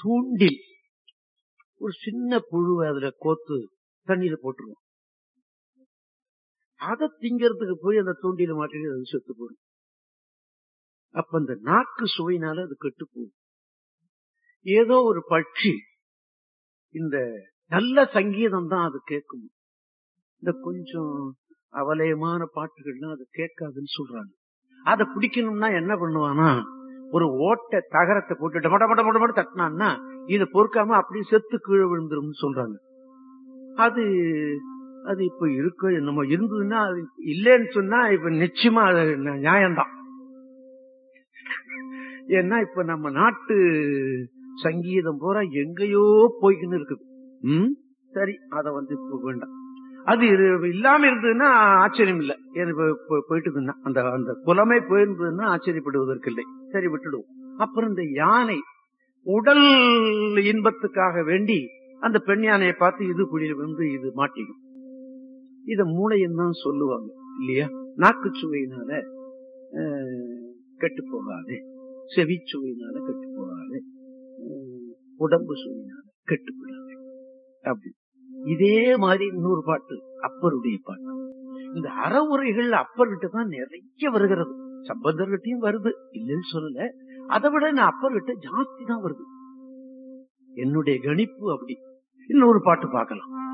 தூண்டில் ஒரு சின்ன புழுவை அதுல கோத்து தண்ணியில போட்டுருவோம் அதை திங்கிறதுக்கு போய் அந்த தூண்டில மாட்டிட்டு அது செத்து போடும் அப்ப அந்த நாக்கு சுவையினால அது கெட்டு போகும் ஏதோ ஒரு பட்சி இந்த நல்ல சங்கீதம் தான் அது கேட்கும் இந்த கொஞ்சம் அவலயமான பாட்டுகள்லாம் அது கேட்காதுன்னு சொல்றாங்க அதை பிடிக்கணும்னா என்ன பண்ணுவானா ஒரு ஓட்டை தகரத்தை போட்டு டமட மட மட மட தட்டினான்னா இதை பொறுக்காம அப்படியே செத்து கீழே விழுந்துரும் சொல்றாங்க அது அது இப்ப இருக்க நம்ம இருந்ததுன்னா அது இல்லைன்னு சொன்னா இப்ப நிச்சயமா அது ந- நியாயம்தான் ஏன்னா இப்ப நம்ம நாட்டு சங்கீதம் பூரா எங்கேயோ போய்க்கின்னு இருக்குது ம் சரி அத வந்து இப்ப வேண்டாம் அது இரு- இல்லாம இருந்ததுன்னா ஆச்சரியம் இல்லை ஏன்னா இப்ப- இப்ப போயிட்டுதுன்னா அந்த அந்த குலமே போயிருந்ததுன்னா ஆச்சரியப்படுவதற்கு இல்லை சரி விட்டுடுவோம் அப்புறம் இந்த யானை உடல் இன்பத்துக்காக வேண்டி அந்த பெண் யானையை பார்த்து இது குழியில வந்து இது மாட்டிக்கும் இத மூளைன்னு தான் சொல்லுவாங்க இல்லையா நாக்குச்சுவையினால கெட்டு போகாது செவிச்சுவையினால கெட்டு போகாது அஹ், உடம்பு சுவையினால கெட்டு போகாது அப்படி இதே மாதிரி இன்னொரு பாட்டு அப்பருடைய பாட்டு இந்த அறவுரைகள் அப்பர்கிட்ட தான் நிறைய வருகிறது சம்பந்தர்கிட்டயும் வருது இல்லைன்னு சொல்லல அதை விட நான் அப்பர்கிட்ட ஜாஸ்தி தான் வருது என்னுடைய கணிப்பு அப்படி இன்னொரு பாட்டு பார்க்கலாம்